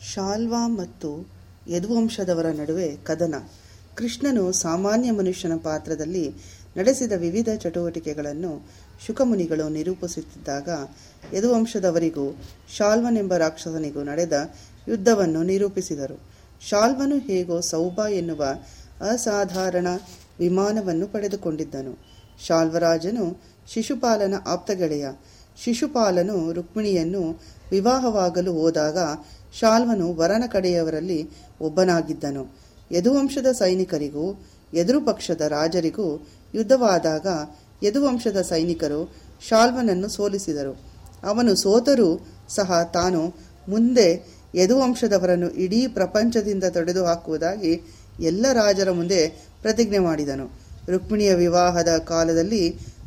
ಶಾಲ್ವಾ ಮತ್ತು ಯದುವಂಶದವರ ನಡುವೆ ಕದನ ಕೃಷ್ಣನು ಸಾಮಾನ್ಯ ಮನುಷ್ಯನ ಪಾತ್ರದಲ್ಲಿ ನಡೆಸಿದ ವಿವಿಧ ಚಟುವಟಿಕೆಗಳನ್ನು ಶುಕಮುನಿಗಳು ನಿರೂಪಿಸುತ್ತಿದ್ದಾಗ ಯದುವಂಶದವರಿಗೂ ಶಾಲ್ವನೆಂಬ ರಾಕ್ಷಸನಿಗೂ ನಡೆದ ಯುದ್ಧವನ್ನು ನಿರೂಪಿಸಿದರು ಶಾಲ್ವನು ಹೇಗೋ ಸೌಭ ಎನ್ನುವ ಅಸಾಧಾರಣ ವಿಮಾನವನ್ನು ಪಡೆದುಕೊಂಡಿದ್ದನು ಶಾಲ್ವರಾಜನು ಶಿಶುಪಾಲನ ಆಪ್ತಗೆಳೆಯ ಶಿಶುಪಾಲನು ರುಕ್ಮಿಣಿಯನ್ನು ವಿವಾಹವಾಗಲು ಹೋದಾಗ ಶಾಲ್ವನು ವರನ ಕಡೆಯವರಲ್ಲಿ ಒಬ್ಬನಾಗಿದ್ದನು ಯದುವಂಶದ ಸೈನಿಕರಿಗೂ ಎದುರು ಪಕ್ಷದ ರಾಜರಿಗೂ ಯುದ್ಧವಾದಾಗ ಯದುವಂಶದ ಸೈನಿಕರು ಶಾಲ್ವನನ್ನು ಸೋಲಿಸಿದರು ಅವನು ಸೋತರೂ ಸಹ ತಾನು ಮುಂದೆ ಯದುವಂಶದವರನ್ನು ಇಡೀ ಪ್ರಪಂಚದಿಂದ ತೊಡೆದು ಹಾಕುವುದಾಗಿ ಎಲ್ಲ ರಾಜರ ಮುಂದೆ ಪ್ರತಿಜ್ಞೆ ಮಾಡಿದನು ರುಕ್ಮಿಣಿಯ ವಿವಾಹದ ಕಾಲದಲ್ಲಿ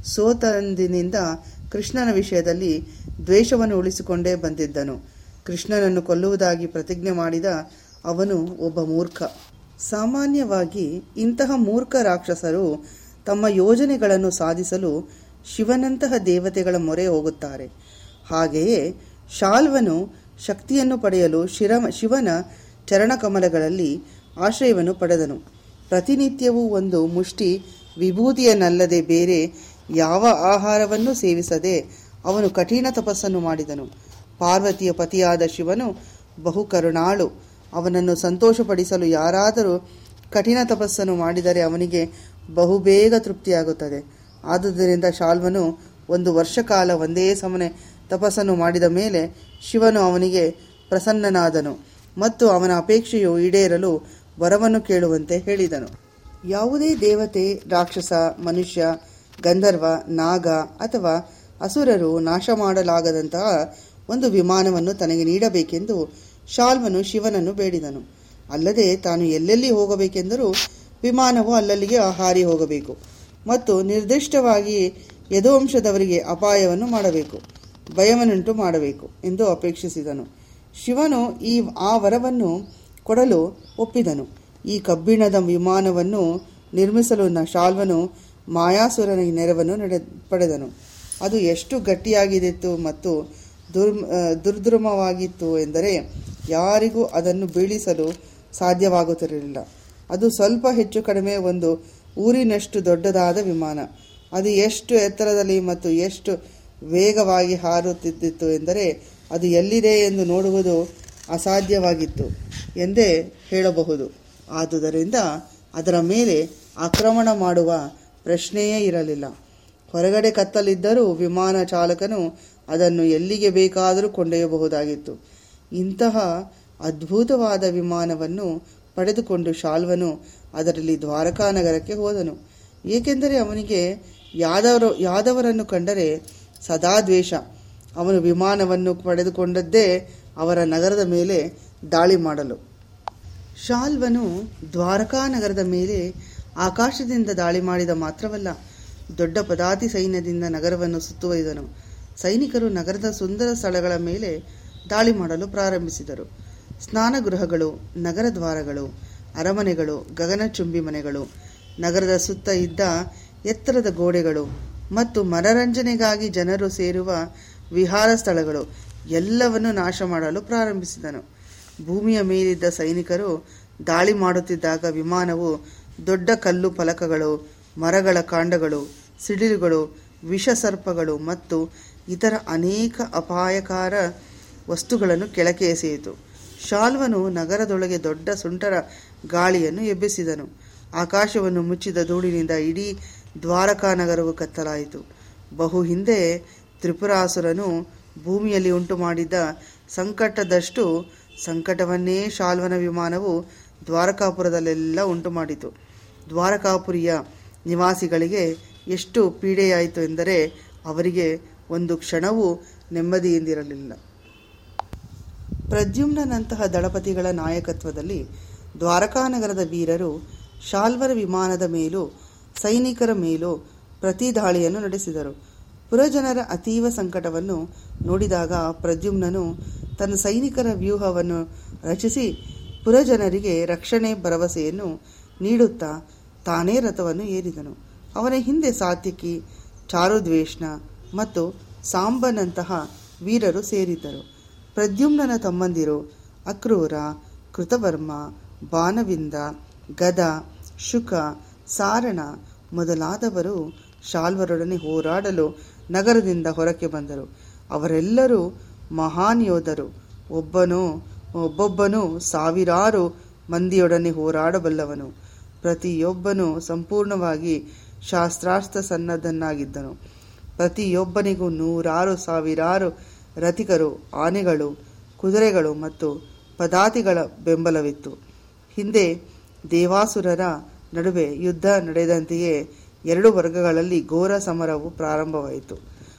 ಸೋತಂದಿನಿಂದ ಕೃಷ್ಣನ ವಿಷಯದಲ್ಲಿ ದ್ವೇಷವನ್ನು ಉಳಿಸಿಕೊಂಡೇ ಬಂದಿದ್ದನು ಕೃಷ್ಣನನ್ನು ಕೊಲ್ಲುವುದಾಗಿ ಪ್ರತಿಜ್ಞೆ ಮಾಡಿದ ಅವನು ಒಬ್ಬ ಮೂರ್ಖ ಸಾಮಾನ್ಯವಾಗಿ ಇಂತಹ ಮೂರ್ಖ ರಾಕ್ಷಸರು ತಮ್ಮ ಯೋಜನೆಗಳನ್ನು ಸಾಧಿಸಲು ಶಿವನಂತಹ ದೇವತೆಗಳ ಮೊರೆ ಹೋಗುತ್ತಾರೆ ಹಾಗೆಯೇ ಶಾಲ್ವನು ಶಕ್ತಿಯನ್ನು ಪಡೆಯಲು ಶಿರ ಶಿವನ ಚರಣಕಮಲಗಳಲ್ಲಿ ಆಶ್ರಯವನ್ನು ಪಡೆದನು ಪ್ರತಿನಿತ್ಯವೂ ಒಂದು ಮುಷ್ಟಿ ವಿಭೂತಿಯನ್ನಲ್ಲದೆ ಬೇರೆ ಯಾವ ಆಹಾರವನ್ನು ಸೇವಿಸದೆ ಅವನು ಕಠಿಣ ತಪಸ್ಸನ್ನು ಮಾಡಿದನು ಪಾರ್ವತಿಯ ಪತಿಯಾದ ಶಿವನು ಬಹು ಕರುಣಾಳು ಅವನನ್ನು ಸಂತೋಷಪಡಿಸಲು ಯಾರಾದರೂ ಕಠಿಣ ತಪಸ್ಸನ್ನು ಮಾಡಿದರೆ ಅವನಿಗೆ ಬಹುಬೇಗ ತೃಪ್ತಿಯಾಗುತ್ತದೆ ಆದುದರಿಂದ ಶಾಲ್ವನು ಒಂದು ವರ್ಷ ಕಾಲ ಒಂದೇ ಸಮನೆ ತಪಸ್ಸನ್ನು ಮಾಡಿದ ಮೇಲೆ ಶಿವನು ಅವನಿಗೆ ಪ್ರಸನ್ನನಾದನು ಮತ್ತು ಅವನ ಅಪೇಕ್ಷೆಯು ಈಡೇರಲು ವರವನ್ನು ಕೇಳುವಂತೆ ಹೇಳಿದನು ಯಾವುದೇ ದೇವತೆ ರಾಕ್ಷಸ ಮನುಷ್ಯ ಗಂಧರ್ವ ನಾಗ ಅಥವಾ ಅಸುರರು ನಾಶ ಮಾಡಲಾಗದಂತಹ ಒಂದು ವಿಮಾನವನ್ನು ತನಗೆ ನೀಡಬೇಕೆಂದು ಶಾಲ್ವನು ಶಿವನನ್ನು ಬೇಡಿದನು ಅಲ್ಲದೆ ತಾನು ಎಲ್ಲೆಲ್ಲಿ ಹೋಗಬೇಕೆಂದರೂ ವಿಮಾನವು ಅಲ್ಲಲ್ಲಿಗೆ ಹಾರಿ ಹೋಗಬೇಕು ಮತ್ತು ನಿರ್ದಿಷ್ಟವಾಗಿ ಯದುವಂಶದವರಿಗೆ ಅಪಾಯವನ್ನು ಮಾಡಬೇಕು ಭಯವನ್ನುಂಟು ಮಾಡಬೇಕು ಎಂದು ಅಪೇಕ್ಷಿಸಿದನು ಶಿವನು ಈ ಆ ವರವನ್ನು ಕೊಡಲು ಒಪ್ಪಿದನು ಈ ಕಬ್ಬಿಣದ ವಿಮಾನವನ್ನು ನಿರ್ಮಿಸಲು ನ ಶಾಲ್ವನು ಮಾಯಾಸುರನ ನೆರವನ್ನು ನಡೆ ಪಡೆದನು ಅದು ಎಷ್ಟು ಗಟ್ಟಿಯಾಗಿದ್ದಿತ್ತು ಮತ್ತು ದುರ್ ದುರ್ದ್ರುಮವಾಗಿತ್ತು ಎಂದರೆ ಯಾರಿಗೂ ಅದನ್ನು ಬೀಳಿಸಲು ಸಾಧ್ಯವಾಗುತ್ತಿರಲಿಲ್ಲ ಅದು ಸ್ವಲ್ಪ ಹೆಚ್ಚು ಕಡಿಮೆ ಒಂದು ಊರಿನಷ್ಟು ದೊಡ್ಡದಾದ ವಿಮಾನ ಅದು ಎಷ್ಟು ಎತ್ತರದಲ್ಲಿ ಮತ್ತು ಎಷ್ಟು ವೇಗವಾಗಿ ಹಾರುತ್ತಿದ್ದಿತ್ತು ಎಂದರೆ ಅದು ಎಲ್ಲಿದೆ ಎಂದು ನೋಡುವುದು ಅಸಾಧ್ಯವಾಗಿತ್ತು ಎಂದೇ ಹೇಳಬಹುದು ಆದುದರಿಂದ ಅದರ ಮೇಲೆ ಆಕ್ರಮಣ ಮಾಡುವ ಪ್ರಶ್ನೆಯೇ ಇರಲಿಲ್ಲ ಹೊರಗಡೆ ಕತ್ತಲಿದ್ದರೂ ವಿಮಾನ ಚಾಲಕನು ಅದನ್ನು ಎಲ್ಲಿಗೆ ಬೇಕಾದರೂ ಕೊಂಡೊಯ್ಯಬಹುದಾಗಿತ್ತು ಇಂತಹ ಅದ್ಭುತವಾದ ವಿಮಾನವನ್ನು ಪಡೆದುಕೊಂಡು ಶಾಲ್ವನು ಅದರಲ್ಲಿ ದ್ವಾರಕಾ ನಗರಕ್ಕೆ ಹೋದನು ಏಕೆಂದರೆ ಅವನಿಗೆ ಯಾದವರು ಯಾದವರನ್ನು ಕಂಡರೆ ಸದಾ ದ್ವೇಷ ಅವನು ವಿಮಾನವನ್ನು ಪಡೆದುಕೊಂಡದ್ದೇ ಅವರ ನಗರದ ಮೇಲೆ ದಾಳಿ ಮಾಡಲು ಶಾಲ್ವನು ದ್ವಾರಕಾ ನಗರದ ಮೇಲೆ ಆಕಾಶದಿಂದ ದಾಳಿ ಮಾಡಿದ ಮಾತ್ರವಲ್ಲ ದೊಡ್ಡ ಪದಾತಿ ಸೈನ್ಯದಿಂದ ನಗರವನ್ನು ಸುತ್ತುವರಿದನು ಸೈನಿಕರು ನಗರದ ಸುಂದರ ಸ್ಥಳಗಳ ಮೇಲೆ ದಾಳಿ ಮಾಡಲು ಪ್ರಾರಂಭಿಸಿದರು ಸ್ನಾನಗೃಹಗಳು ನಗರ ದ್ವಾರಗಳು ಅರಮನೆಗಳು ಗಗನಚುಂಬಿ ಮನೆಗಳು ನಗರದ ಸುತ್ತ ಇದ್ದ ಎತ್ತರದ ಗೋಡೆಗಳು ಮತ್ತು ಮನರಂಜನೆಗಾಗಿ ಜನರು ಸೇರುವ ವಿಹಾರ ಸ್ಥಳಗಳು ಎಲ್ಲವನ್ನು ನಾಶ ಮಾಡಲು ಪ್ರಾರಂಭಿಸಿದನು ಭೂಮಿಯ ಮೇಲಿದ್ದ ಸೈನಿಕರು ದಾಳಿ ಮಾಡುತ್ತಿದ್ದಾಗ ವಿಮಾನವು ದೊಡ್ಡ ಕಲ್ಲು ಫಲಕಗಳು ಮರಗಳ ಕಾಂಡಗಳು ಸಿಡಿಲುಗಳು ವಿಷಸರ್ಪಗಳು ಮತ್ತು ಇತರ ಅನೇಕ ಅಪಾಯಕಾರ ವಸ್ತುಗಳನ್ನು ಕೆಳಕ್ಕೆ ಎಸೆಯಿತು ಶಾಲ್ವನು ನಗರದೊಳಗೆ ದೊಡ್ಡ ಸುಂಟರ ಗಾಳಿಯನ್ನು ಎಬ್ಬಿಸಿದನು ಆಕಾಶವನ್ನು ಮುಚ್ಚಿದ ಧೂಳಿನಿಂದ ಇಡೀ ದ್ವಾರಕಾ ನಗರವು ಕತ್ತಲಾಯಿತು ಬಹು ಹಿಂದೆ ತ್ರಿಪುರಾಸುರನು ಭೂಮಿಯಲ್ಲಿ ಉಂಟು ಮಾಡಿದ್ದ ಸಂಕಟದಷ್ಟು ಸಂಕಟವನ್ನೇ ಶಾಲ್ವನ ವಿಮಾನವು ದ್ವಾರಕಾಪುರದಲ್ಲೆಲ್ಲ ಉಂಟು ಮಾಡಿತು ದ್ವಾರಕಾಪುರಿಯ ನಿವಾಸಿಗಳಿಗೆ ಎಷ್ಟು ಪೀಡೆಯಾಯಿತು ಎಂದರೆ ಅವರಿಗೆ ಒಂದು ಕ್ಷಣವೂ ನೆಮ್ಮದಿಯಿಂದಿರಲಿಲ್ಲ ಪ್ರದ್ಯುಮ್ನಂತಹ ದಳಪತಿಗಳ ನಾಯಕತ್ವದಲ್ಲಿ ದ್ವಾರಕಾನಗರದ ವೀರರು ಶಾಲ್ವರ ವಿಮಾನದ ಮೇಲೂ ಸೈನಿಕರ ಮೇಲೂ ಪ್ರತಿ ದಾಳಿಯನ್ನು ನಡೆಸಿದರು ಪುರಜನರ ಅತೀವ ಸಂಕಟವನ್ನು ನೋಡಿದಾಗ ಪ್ರದ್ಯುಮ್ನನು ತನ್ನ ಸೈನಿಕರ ವ್ಯೂಹವನ್ನು ರಚಿಸಿ ಪುರಜನರಿಗೆ ರಕ್ಷಣೆ ಭರವಸೆಯನ್ನು ನೀಡುತ್ತಾ ತಾನೇ ರಥವನ್ನು ಏರಿದನು ಅವನ ಹಿಂದೆ ಸಾತ್ವಿಕಿ ಚಾರುದ್ವೇಷ್ಣ ಮತ್ತು ಸಾಂಬನಂತಹ ವೀರರು ಸೇರಿದ್ದರು ಪ್ರದ್ಯುಮ್ನನ ತಮ್ಮಂದಿರು ಅಕ್ರೂರ ಕೃತವರ್ಮ ಬಾನವಿಂದ ಗದ ಶುಕ ಸಾರಣ ಮೊದಲಾದವರು ಶಾಲ್ವರೊಡನೆ ಹೋರಾಡಲು ನಗರದಿಂದ ಹೊರಕ್ಕೆ ಬಂದರು ಅವರೆಲ್ಲರೂ ಮಹಾನ್ ಯೋಧರು ಒಬ್ಬನು ಒಬ್ಬೊಬ್ಬನು ಸಾವಿರಾರು ಮಂದಿಯೊಡನೆ ಹೋರಾಡಬಲ್ಲವನು ಪ್ರತಿಯೊಬ್ಬನು ಸಂಪೂರ್ಣವಾಗಿ ಶಾಸ್ತ್ರಾಸ್ತ್ರ ಸನ್ನದ್ಧನಾಗಿದ್ದನು ಪ್ರತಿಯೊಬ್ಬನಿಗೂ ನೂರಾರು ಸಾವಿರಾರು ರಥಿಕರು ಆನೆಗಳು ಕುದುರೆಗಳು ಮತ್ತು ಪದಾತಿಗಳ ಬೆಂಬಲವಿತ್ತು ಹಿಂದೆ ದೇವಾಸುರರ ನಡುವೆ ಯುದ್ಧ ನಡೆದಂತೆಯೇ ಎರಡು ವರ್ಗಗಳಲ್ಲಿ ಘೋರ ಸಮರವು ಪ್ರಾರಂಭವಾಯಿತು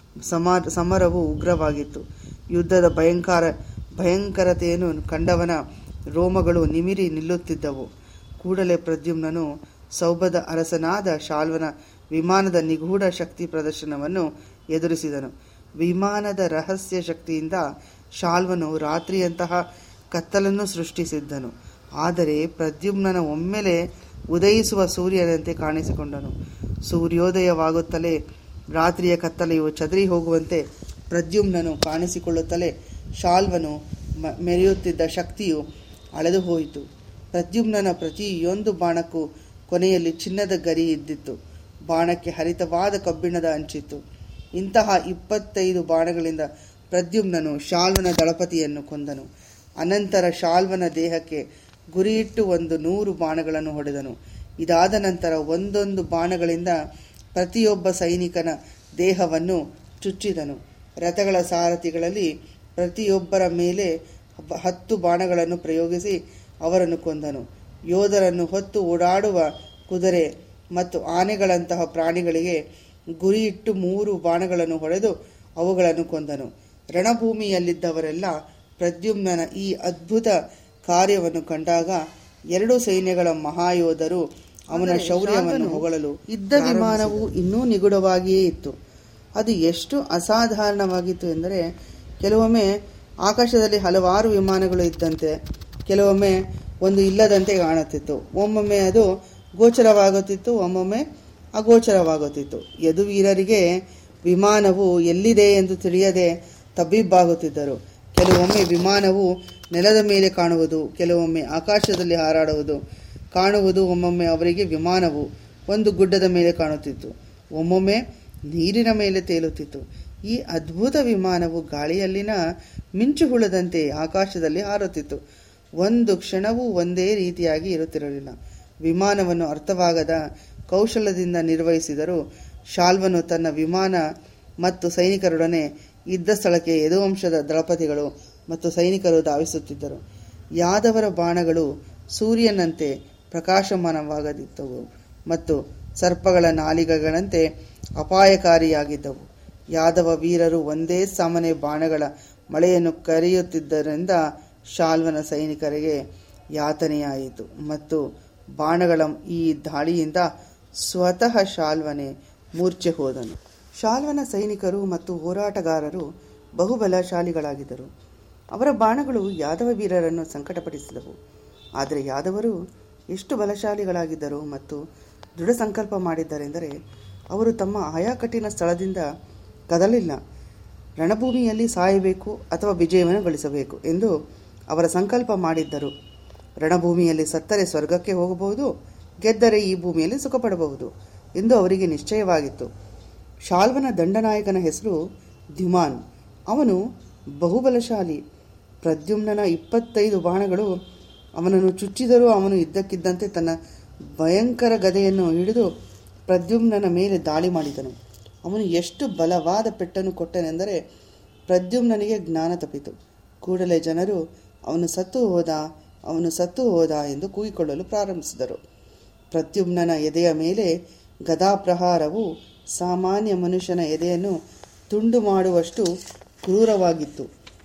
ಸಮ ಸಮರವು ಉಗ್ರವಾಗಿತ್ತು ಯುದ್ಧದ ಭಯಂಕರ ಭಯಂಕರತೆಯನ್ನು ಕಂಡವನ ರೋಮಗಳು ನಿಮಿರಿ ನಿಲ್ಲುತ್ತಿದ್ದವು ಕೂಡಲೇ ಪ್ರದ್ಯುಮ್ನನು ಸೌಭದ ಅರಸನಾದ ಶಾಲ್ವನ ವಿಮಾನದ ನಿಗೂಢ ಶಕ್ತಿ ಪ್ರದರ್ಶನವನ್ನು ಎದುರಿಸಿದನು ವಿಮಾನದ ರಹಸ್ಯ ಶಕ್ತಿಯಿಂದ ಶಾಲ್ವನು ರಾತ್ರಿಯಂತಹ ಕತ್ತಲನ್ನು ಸೃಷ್ಟಿಸಿದ್ದನು ಆದರೆ ಪ್ರದ್ಯುಮ್ನನ ಒಮ್ಮೆಲೆ ಉದಯಿಸುವ ಸೂರ್ಯನಂತೆ ಕಾಣಿಸಿಕೊಂಡನು ಸೂರ್ಯೋದಯವಾಗುತ್ತಲೇ ರಾತ್ರಿಯ ಕತ್ತಲೆಯು ಚದರಿ ಹೋಗುವಂತೆ ಪ್ರದ್ಯುಮ್ನನು ಕಾಣಿಸಿಕೊಳ್ಳುತ್ತಲೇ ಶಾಲ್ವನು ಮ- ಮೆರೆಯುತ್ತಿದ್ದ ಶಕ್ತಿಯು ಅಳೆದು ಹೋಯಿತು ಪ್ರದ್ಯುಮ್ನನ ಪ್ರತಿಯೊಂದು ಬಾಣಕ್ಕೂ ಕೊನೆಯಲ್ಲಿ ಚಿನ್ನದ ಗರಿ ಇದ್ದಿತ್ತು ಬಾಣಕ್ಕೆ ಹರಿತವಾದ ಕಬ್ಬಿಣದ ಅಂಚಿತ್ತು ಇಂತಹ ಇಪ್ಪತ್ತೈದು ಬಾಣಗಳಿಂದ ಪ್ರದ್ಯುಮ್ನನು ಶಾಲ್ವನ ದಳಪತಿಯನ್ನು ಕೊಂದನು ಅನಂತರ ಶಾಲ್ವನ ದೇಹಕ್ಕೆ ಗುರಿಯಿಟ್ಟು ಒಂದು ನೂರು ಬಾಣಗಳನ್ನು ಹೊಡೆದನು ಇದಾದ ನಂತರ ಒಂದೊಂದು ಬಾಣಗಳಿಂದ ಪ್ರತಿಯೊಬ್ಬ ಸೈನಿಕನ ದೇಹವನ್ನು ಚುಚ್ಚಿದನು ರಥಗಳ ಸಾರಥಿಗಳಲ್ಲಿ ಪ್ರತಿಯೊಬ್ಬರ ಮೇಲೆ ಹಬ್ಬ- ಹತ್ತು ಬಾಣಗಳನ್ನು ಪ್ರಯೋಗಿಸಿ ಅವರನ್ನು ಕೊಂದನು ಯೋಧರನ್ನು ಹೊತ್ತು ಓಡಾಡುವ ಕುದುರೆ ಮತ್ತು ಆನೆಗಳಂತಹ ಪ್ರಾಣಿಗಳಿಗೆ ಗುರಿಯಿಟ್ಟು ಮೂರು ಬಾಣಗಳನ್ನು ಹೊಡೆದು ಅವುಗಳನ್ನು ಕೊಂದನು ರಣಭೂಮಿಯಲ್ಲಿದ್ದವರೆಲ್ಲ ಪ್ರದ್ಯುಮ್ನನ ಈ ಅದ್ಭುತ ಕಾರ್ಯವನ್ನು ಕಂಡಾಗ ಎರಡು ಸೈನ್ಯಗಳ ಮಹಾಯೋಧರು ಅವನ ಶೌರ್ಯವನ್ನು ಹೊಗಳಲು ಇದ್ದ ವಿಮಾನವು ಇನ್ನೂ ನಿಗೂಢವಾಗಿಯೇ ಇತ್ತು ಅದು ಎಷ್ಟು ಅಸಾಧಾರಣವಾಗಿತ್ತು ಎಂದರೆ ಕೆಲವೊಮ್ಮೆ ಆಕಾಶದಲ್ಲಿ ಹಲವಾರು ವಿಮಾನಗಳು ಇದ್ದಂತೆ ಕೆಲವೊಮ್ಮೆ ಒಂದು ಇಲ್ಲದಂತೆ ಕಾಣುತ್ತಿತ್ತು ಒಮ್ಮೊಮ್ಮೆ ಅದು ಗೋಚರವಾಗುತ್ತಿತ್ತು ಒಮ್ಮೊಮ್ಮೆ ಅಗೋಚರವಾಗುತ್ತಿತ್ತು ಯದುವೀರರಿಗೆ ವಿಮಾನವು ಎಲ್ಲಿದೆ ಎಂದು ತಿಳಿಯದೆ ತಬ್ಬಿಬ್ಬಾಗುತ್ತಿದ್ದರು ಕೆಲವೊಮ್ಮೆ ವಿಮಾನವು ನೆಲದ ಮೇಲೆ ಕಾಣುವುದು ಕೆಲವೊಮ್ಮೆ ಆಕಾಶದಲ್ಲಿ ಹಾರಾಡುವುದು ಕಾಣುವುದು ಒಮ್ಮೊಮ್ಮೆ ಅವರಿಗೆ ವಿಮಾನವು ಒಂದು ಗುಡ್ಡದ ಮೇಲೆ ಕಾಣುತ್ತಿತ್ತು ಒಮ್ಮೊಮ್ಮೆ ನೀರಿನ ಮೇಲೆ ತೇಲುತ್ತಿತ್ತು ಈ ಅದ್ಭುತ ವಿಮಾನವು ಗಾಳಿಯಲ್ಲಿನ ಮಿಂಚು ಹುಳದಂತೆ ಆಕಾಶದಲ್ಲಿ ಹಾರುತ್ತಿತ್ತು ಒಂದು ಕ್ಷಣವೂ ಒಂದೇ ರೀತಿಯಾಗಿ ಇರುತ್ತಿರಲಿಲ್ಲ ವಿಮಾನವನ್ನು ಅರ್ಥವಾಗದ ಕೌಶಲದಿಂದ ನಿರ್ವಹಿಸಿದರೂ ಶಾಲ್ವನು ತನ್ನ ವಿಮಾನ ಮತ್ತು ಸೈನಿಕರೊಡನೆ ಇದ್ದ ಸ್ಥಳಕ್ಕೆ ಯದುವಂಶದ ದಳಪತಿಗಳು ಮತ್ತು ಸೈನಿಕರು ಧಾವಿಸುತ್ತಿದ್ದರು ಯಾದವರ ಬಾಣಗಳು ಸೂರ್ಯನಂತೆ ಪ್ರಕಾಶಮಾನವಾಗದಿದ್ದವು ಮತ್ತು ಸರ್ಪಗಳ ನಾಲಿಗೆಗಳಂತೆ ಅಪಾಯಕಾರಿಯಾಗಿದ್ದವು ಯಾದವ ವೀರರು ಒಂದೇ ಸಾಮಾನ್ಯ ಬಾಣಗಳ ಮಳೆಯನ್ನು ಕರೆಯುತ್ತಿದ್ದರಿಂದ ಶಾಲ್ವನ ಸೈನಿಕರಿಗೆ ಯಾತನೆಯಾಯಿತು ಮತ್ತು ಬಾಣಗಳ ಈ ದಾಳಿಯಿಂದ ಸ್ವತಃ ಶಾಲ್ವನೆ ಮೂರ್ಛೆ ಹೋದನು ಶಾಲ್ವನ ಸೈನಿಕರು ಮತ್ತು ಹೋರಾಟಗಾರರು ಬಹುಬಲಶಾಲಿಗಳಾಗಿದ್ದರು ಅವರ ಬಾಣಗಳು ಯಾದವ ವೀರರನ್ನು ಸಂಕಟಪಡಿಸಿದವು ಆದರೆ ಯಾದವರು ಎಷ್ಟು ಬಲಶಾಲಿಗಳಾಗಿದ್ದರು ಮತ್ತು ದೃಢ ಸಂಕಲ್ಪ ಮಾಡಿದ್ದರೆಂದರೆ ಅವರು ತಮ್ಮ ಆಯಾ ಕಠಿಣ ಸ್ಥಳದಿಂದ ಕದಲಿಲ್ಲ ರಣಭೂಮಿಯಲ್ಲಿ ಸಾಯಬೇಕು ಅಥವಾ ವಿಜಯವನ್ನು ಗಳಿಸಬೇಕು ಎಂದು ಅವರ ಸಂಕಲ್ಪ ಮಾಡಿದ್ದರು ರಣಭೂಮಿಯಲ್ಲಿ ಸತ್ತರೆ ಸ್ವರ್ಗಕ್ಕೆ ಹೋಗಬಹುದು ಗೆದ್ದರೆ ಈ ಭೂಮಿಯಲ್ಲಿ ಸುಖಪಡಬಹುದು ಎಂದು ಅವರಿಗೆ ನಿಶ್ಚಯವಾಗಿತ್ತು ಶಾಲ್ವನ ದಂಡನಾಯಕನ ಹೆಸರು ದ್ಯುಮಾನ್ ಅವನು ಬಹುಬಲಶಾಲಿ ಪ್ರದ್ಯುಮ್ನನ ಇಪ್ಪತ್ತೈದು ಬಾಣಗಳು ಅವನನ್ನು ಚುಚ್ಚಿದರೂ ಅವನು ಇದ್ದಕ್ಕಿದ್ದಂತೆ ತನ್ನ ಭಯಂಕರ ಗದೆಯನ್ನು ಹಿಡಿದು ಪ್ರದ್ಯುಮ್ನನ ಮೇಲೆ ದಾಳಿ ಮಾಡಿದನು ಅವನು ಎಷ್ಟು ಬಲವಾದ ಪೆಟ್ಟನ್ನು ಕೊಟ್ಟನೆಂದರೆ ಪ್ರದ್ಯುಮ್ನನಿಗೆ ಜ್ಞಾನ ತಪ್ಪಿತು ಕೂಡಲೇ ಜನರು ಅವನು ಸತ್ತು ಹೋದ ಅವನು ಸತ್ತು ಹೋದ ಎಂದು ಕೂಗಿಕೊಳ್ಳಲು ಪ್ರಾರಂಭಿಸಿದರು ಪ್ರದ್ಯುಮ್ನನ ಎದೆಯ ಮೇಲೆ ಗದಾಪ್ರಹಾರವು ಸಾಮಾನ್ಯ ಮನುಷ್ಯನ ಎದೆಯನ್ನು ತುಂಡು ಮಾಡುವಷ್ಟು ಕ್ರೂರವಾಗಿತ್ತು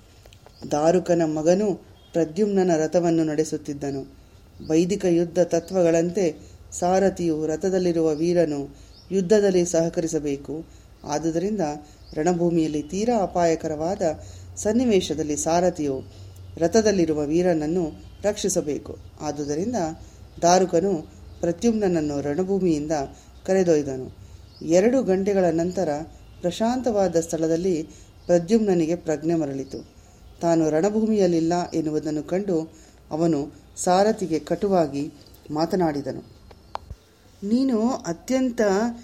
ದಾರುಕನ ಮಗನು ಪ್ರದ್ಯುಮ್ನನ ರಥವನ್ನು ನಡೆಸುತ್ತಿದ್ದನು ವೈದಿಕ ಯುದ್ಧ ತತ್ವಗಳಂತೆ ಸಾರಥಿಯು ರಥದಲ್ಲಿರುವ ವೀರನು ಯುದ್ಧದಲ್ಲಿ ಸಹಕರಿಸಬೇಕು ಆದುದರಿಂದ ರಣಭೂಮಿಯಲ್ಲಿ ತೀರಾ ಅಪಾಯಕರವಾದ ಸನ್ನಿವೇಶದಲ್ಲಿ ಸಾರಥಿಯು ರಥದಲ್ಲಿರುವ ವೀರನನ್ನು ರಕ್ಷಿಸಬೇಕು ಆದುದರಿಂದ ದಾರುಕನು ಪ್ರದ್ಯುಮ್ನನನ್ನು ರಣಭೂಮಿಯಿಂದ ಕರೆದೊಯ್ದನು ಎರಡು ಗಂಟೆಗಳ ನಂತರ ಪ್ರಶಾಂತವಾದ ಸ್ಥಳದಲ್ಲಿ ಪ್ರದ್ಯುಮ್ನನಿಗೆ ಪ್ರಜ್ಞೆ ಮರಳಿತು ತಾನು ರಣಭೂಮಿಯಲ್ಲಿಲ್ಲ ಎನ್ನುವುದನ್ನು ಕಂಡು ಅವನು ಸಾರಥಿಗೆ ಕಟುವಾಗಿ ಮಾತನಾಡಿದನು ನೀನು ಅತ್ಯಂತ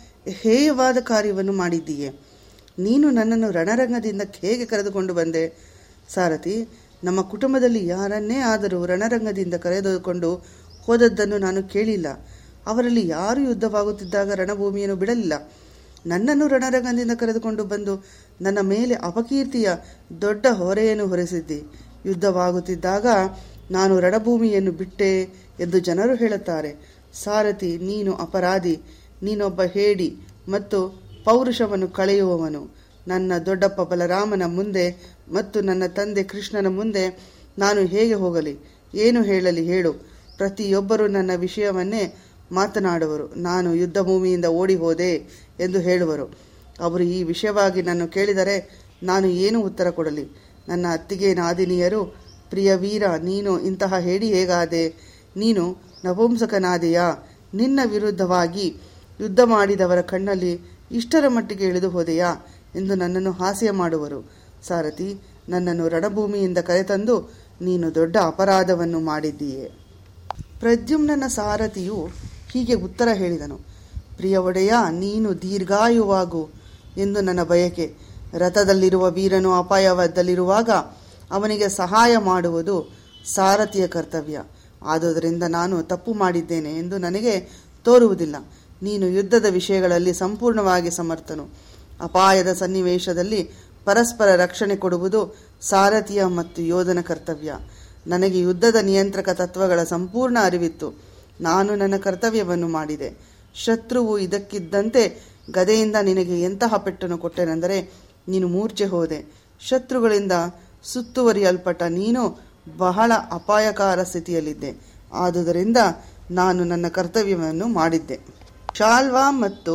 ಹೇಯವಾದ ಕಾರ್ಯವನ್ನು ಮಾಡಿದ್ದೀಯೆ ನೀನು ನನ್ನನ್ನು ರಣರಂಗದಿಂದ ಹೇಗೆ ಕರೆದುಕೊಂಡು ಬಂದೆ ಸಾರಥಿ ನಮ್ಮ ಕುಟುಂಬದಲ್ಲಿ ಯಾರನ್ನೇ ಆದರೂ ರಣರಂಗದಿಂದ ಕರೆದುಕೊಂಡು ಹೋದದ್ದನ್ನು ನಾನು ಕೇಳಿಲ್ಲ ಅವರಲ್ಲಿ ಯಾರು ಯುದ್ಧವಾಗುತ್ತಿದ್ದಾಗ ರಣಭೂಮಿಯನ್ನು ಬಿಡಲಿಲ್ಲ ನನ್ನನ್ನು ರಣರಂಗದಿಂದ ಕರೆದುಕೊಂಡು ಬಂದು ನನ್ನ ಮೇಲೆ ಅಪಕೀರ್ತಿಯ ದೊಡ್ಡ ಹೊರೆಯನ್ನು ಹೊರಿಸಿದ್ದಿ ಯುದ್ಧವಾಗುತ್ತಿದ್ದಾಗ ನಾನು ರಣಭೂಮಿಯನ್ನು ಬಿಟ್ಟೆ ಎಂದು ಜನರು ಹೇಳುತ್ತಾರೆ ಸಾರಥಿ ನೀನು ಅಪರಾಧಿ ನೀನೊಬ್ಬ ಹೇಡಿ ಮತ್ತು ಪೌರುಷವನ್ನು ಕಳೆಯುವವನು ನನ್ನ ದೊಡ್ಡಪ್ಪ ಬಲರಾಮನ ಮುಂದೆ ಮತ್ತು ನನ್ನ ತಂದೆ ಕೃಷ್ಣನ ಮುಂದೆ ನಾನು ಹೇಗೆ ಹೋಗಲಿ ಏನು ಹೇಳಲಿ ಹೇಳು ಪ್ರತಿಯೊಬ್ಬರು ನನ್ನ ವಿಷಯವನ್ನೇ ಮಾತನಾಡುವರು ನಾನು ಯುದ್ಧ ಭೂಮಿಯಿಂದ ಓಡಿ ಹೋದೆ ಎಂದು ಹೇಳುವರು ಅವರು ಈ ವಿಷಯವಾಗಿ ನಾನು ಕೇಳಿದರೆ ನಾನು ಏನು ಉತ್ತರ ಕೊಡಲಿ ನನ್ನ ಅತ್ತಿಗೆ ನಾದಿನಿಯರು ಪ್ರಿಯ ವೀರ ನೀನು ಇಂತಹ ಹೇಡಿ ಹೇಗಾದೆ ನೀನು ನಪುಂಸಕನಾದೆಯಾ ನಿನ್ನ ವಿರುದ್ಧವಾಗಿ ಯುದ್ಧ ಮಾಡಿದವರ ಕಣ್ಣಲ್ಲಿ ಇಷ್ಟರ ಮಟ್ಟಿಗೆ ಇಳಿದು ಹೋದೆಯಾ ಎಂದು ನನ್ನನ್ನು ಹಾಸ್ಯ ಮಾಡುವರು ಸಾರಥಿ ನನ್ನನ್ನು ರಣಭೂಮಿಯಿಂದ ಕರೆತಂದು ನೀನು ದೊಡ್ಡ ಅಪರಾಧವನ್ನು ಮಾಡಿದ್ದೀಯೆ ಪ್ರದ್ಯುಮ್ನನ ಸಾರಥಿಯು ಹೀಗೆ ಉತ್ತರ ಹೇಳಿದನು ಪ್ರಿಯ ಒಡೆಯ ನೀನು ದೀರ್ಘಾಯುವಾಗು ಎಂದು ನನ್ನ ಬಯಕೆ ರಥದಲ್ಲಿರುವ ವೀರನು ಅಪಾಯದಲ್ಲಿರುವಾಗ ಅವನಿಗೆ ಸಹಾಯ ಮಾಡುವುದು ಸಾರಥಿಯ ಕರ್ತವ್ಯ ಆದುದರಿಂದ ನಾನು ತಪ್ಪು ಮಾಡಿದ್ದೇನೆ ಎಂದು ನನಗೆ ತೋರುವುದಿಲ್ಲ ನೀನು ಯುದ್ಧದ ವಿಷಯಗಳಲ್ಲಿ ಸಂಪೂರ್ಣವಾಗಿ ಸಮರ್ಥನು ಅಪಾಯದ ಸನ್ನಿವೇಶದಲ್ಲಿ ಪರಸ್ಪರ ರಕ್ಷಣೆ ಕೊಡುವುದು ಸಾರಥಿಯ ಮತ್ತು ಯೋಧನ ಕರ್ತವ್ಯ ನನಗೆ ಯುದ್ಧದ ನಿಯಂತ್ರಕ ತತ್ವಗಳ ಸಂಪೂರ್ಣ ಅರಿವಿತ್ತು ನಾನು ನನ್ನ ಕರ್ತವ್ಯವನ್ನು ಮಾಡಿದೆ ಶತ್ರುವು ಇದಕ್ಕಿದ್ದಂತೆ ಗದೆಯಿಂದ ನಿನಗೆ ಎಂತಹ ಪೆಟ್ಟನ್ನು ಕೊಟ್ಟೆನೆಂದರೆ ನೀನು ಮೂರ್ಛೆ ಹೋದೆ ಶತ್ರುಗಳಿಂದ ಸುತ್ತುವರಿಯಲ್ಪಟ್ಟ ನೀನು ಬಹಳ ಅಪಾಯಕಾರ ಸ್ಥಿತಿಯಲ್ಲಿದ್ದೆ ಆದುದರಿಂದ ನಾನು ನನ್ನ ಕರ್ತವ್ಯವನ್ನು ಮಾಡಿದ್ದೆ ಶಾಲ್ವಾ ಮತ್ತು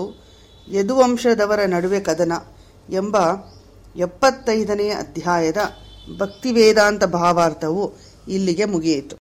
ಯದುವಂಶದವರ ನಡುವೆ ಕದನ ಎಂಬ ಎಪ್ಪತ್ತೈದನೇ ಅಧ್ಯಾಯದ ಭಕ್ತಿವೇದಾಂತ ಭಾವಾರ್ಥವು ಇಲ್ಲಿಗೆ ಮುಗಿಯಿತು